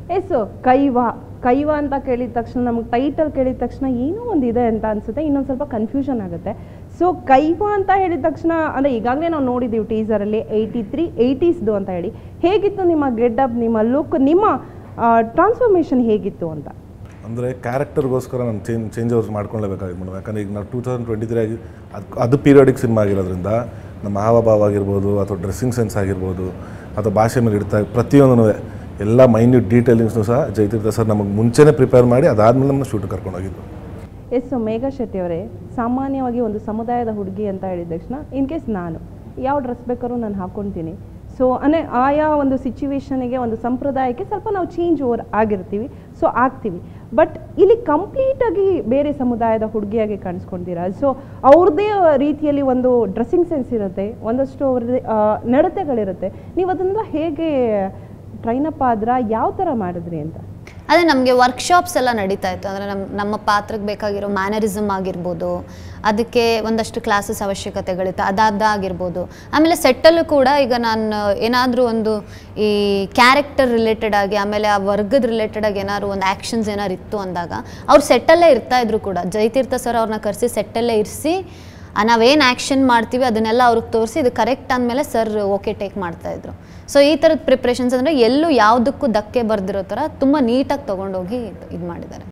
S ಕೈವ ಕೈವ ಅಂತ ಕೇಳಿದ ತಕ್ಷಣ ನಮಗೆ ಟೈಟಲ್ ಕೇಳಿದ ತಕ್ಷಣ ಏನೋ ಒಂದು ಇದೆ ಅಂತ ಅನ್ಸುತ್ತೆ ಇನ್ನೊಂದು ಸ್ವಲ್ಪ ಕನ್ಫ್ಯೂಷನ್ ಆಗುತ್ತೆ ಸೊ ಕೈವ ಅಂತ ಹೇಳಿದ ತಕ್ಷಣ ಅಂದರೆ ಈಗಾಗಲೇ ನಾವು ನೋಡಿದ್ದೀವಿ ಟೀಸರಲ್ಲಿ ಏಯ್ಟಿ ತ್ರೀ ಏಯ್ಟೀಸ್ದು ಅಂತ ಹೇಳಿ ಹೇಗಿತ್ತು ನಿಮ್ಮ ಗೆಡ್ಡಪ್ ನಿಮ್ಮ ಲುಕ್ ನಿಮ್ಮ ಟ್ರಾನ್ಸ್ಫಾರ್ಮೇಷನ್ ಹೇಗಿತ್ತು ಅಂತ ಅಂದರೆ ಕ್ಯಾರೆಕ್ಟರ್ಗೋಸ್ಕರ ನಾನು ಚೇಂಜ್ ಚೇಂಜ್ ಓವರ್ಸ್ ಮಾಡ್ಕೊಳ್ಳೇಬೇಕಾಗಿತ್ತು ಮೇಡಮ್ ಯಾಕಂದರೆ ಈಗ ನಾವು ಟೂ ತೌಸಂಡ್ ಟ್ವೆಂಟಿ ತ್ರೀ ಆಗಿ ಅದು ಅದು ಪೀರಿಯಾಡಿಕ್ ಸಿನಿಮಾ ಆಗಿರೋದ್ರಿಂದ ನಮ್ಮ ಹಾವಭಾವ ಆಗಿರ್ಬೋದು ಅಥವಾ ಡ್ರೆಸ್ಸಿಂಗ್ ಸೆನ್ಸ್ ಆಗಿರ್ಬೋದು ಅಥವಾ ಭಾಷೆ ಮೇಲೆ ಇಡ್ತಾ ಪ್ರತಿಯೊಂದೂ ಎಲ್ಲ ಮೈನ್ಯೂಟ್ ಡೀಟೇಲಿಂಗ್ಸ್ನು ಸಹ ಜಯತೀರ್ಥ ಸರ್ ನಮಗೆ ಮುಂಚೆನೇ ಪ್ರಿಪೇರ್ ಮಾಡಿ ಅದಾದಮೇಲೆ ನಮ್ಮನ್ನ ಶೂಟ್ ಕರ್ಕೊಂಡೋಗಿದ್ದು ಎಸ್ ಮೇಘಾ ಶೆಟ್ಟಿ ಅವರೇ ಸಾಮಾನ್ಯವಾಗಿ ಒಂದು ಸಮುದಾಯದ ಹುಡುಗಿ ಅಂತ ಹೇಳಿದ ತಕ್ಷಣ ಇನ್ ಕೇಸ್ ನಾನು ಯಾವ ಡ್ರೆಸ್ ಬೇಕಾದ್ರೂ ನಾನು ಹಾಕ್ಕೊತೀನಿ ಸೊ ಅಂದರೆ ಆಯಾ ಒಂದು ಸಿಚುವೇಶನಿಗೆ ಒಂದು ಸಂಪ್ರದಾಯಕ್ಕೆ ಸ್ವಲ್ಪ ನಾವು ಚೇಂಜ್ ಓವರ್ ಆಗಿರ್ತೀವಿ ಸೊ ಆಗ್ತೀವಿ ಬಟ್ ಇಲ್ಲಿ ಕಂಪ್ಲೀಟಾಗಿ ಬೇರೆ ಸಮುದಾಯದ ಹುಡುಗಿಯಾಗಿ ಕಾಣಿಸ್ಕೊಂತೀರಾ ಸೊ ಅವ್ರದ್ದೇ ರೀತಿಯಲ್ಲಿ ಒಂದು ಡ್ರೆಸ್ಸಿಂಗ್ ಸೆನ್ಸ್ ಇರುತ್ತೆ ಒಂದಷ್ಟು ಅವ್ರದ್ದೇ ಆ, ನಡತೆಗಳಿರುತ್ತೆ ನೀವು ಅದನ್ನೆಲ್ಲ ಹೇಗೆ ಟ್ರೈನಪ್ ಆದ್ರ ಯಾವ ಥರ ಮಾಡಿದ್ರಿ ಅಂತ ಅದೇ ನಮಗೆ ವರ್ಕ್ಶಾಪ್ಸ್ ಎಲ್ಲ ನಡೀತಾ ಇತ್ತು ಅಂದರೆ ನಮ್ಮ ನಮ್ಮ ಪಾತ್ರಕ್ಕೆ ಬೇಕಾಗಿರೋ ಮ್ಯಾನರಿಸಮ್ ಆಗಿರ್ಬೋದು ಅದಕ್ಕೆ ಒಂದಷ್ಟು ಕ್ಲಾಸಸ್ ಅವಶ್ಯಕತೆಗಳಿತ್ತು ಅದಾದಾಗಿರ್ಬೋದು ಆಮೇಲೆ ಸೆಟ್ಟಲ್ಲೂ ಕೂಡ ಈಗ ನಾನು ಏನಾದರೂ ಒಂದು ಈ ಕ್ಯಾರೆಕ್ಟರ್ ರಿಲೇಟೆಡ್ ಆಗಿ ಆಮೇಲೆ ಆ ವರ್ಗದ ರಿಲೇಟೆಡ್ ಆಗಿ ಏನಾದ್ರು ಒಂದು ಆ್ಯಕ್ಷನ್ಸ್ ಏನಾದ್ರು ಇತ್ತು ಅಂದಾಗ ಅವ್ರು ಸೆಟ್ಟಲ್ಲೇ ಇರ್ತಾ ಇದ್ರು ಕೂಡ ಜಯತೀರ್ಥ ಸರ್ ಅವ್ರನ್ನ ಕರೆಸಿ ಸೆಟ್ಟಲ್ಲೇ ಇರಿಸಿ ನಾವೇನು ಆ್ಯಕ್ಷನ್ ಮಾಡ್ತೀವಿ ಅದನ್ನೆಲ್ಲ ಅವ್ರಿಗೆ ತೋರಿಸಿ ಇದು ಕರೆಕ್ಟ್ ಅಂದಮೇಲೆ ಸರ್ ಓಕೆ ಟೇಕ್ ಮಾಡ್ತಾಯಿದ್ರು ಸೊ ಈ ಥರದ ಪ್ರಿಪ್ರೇಷನ್ಸ್ ಅಂದರೆ ಎಲ್ಲೂ ಯಾವುದಕ್ಕೂ ಧಕ್ಕೆ ಬರ್ದಿರೋ ಥರ ತುಂಬ ನೀಟಾಗಿ ತೊಗೊಂಡೋಗಿ ಇದು ಮಾಡಿದ್ದಾರೆ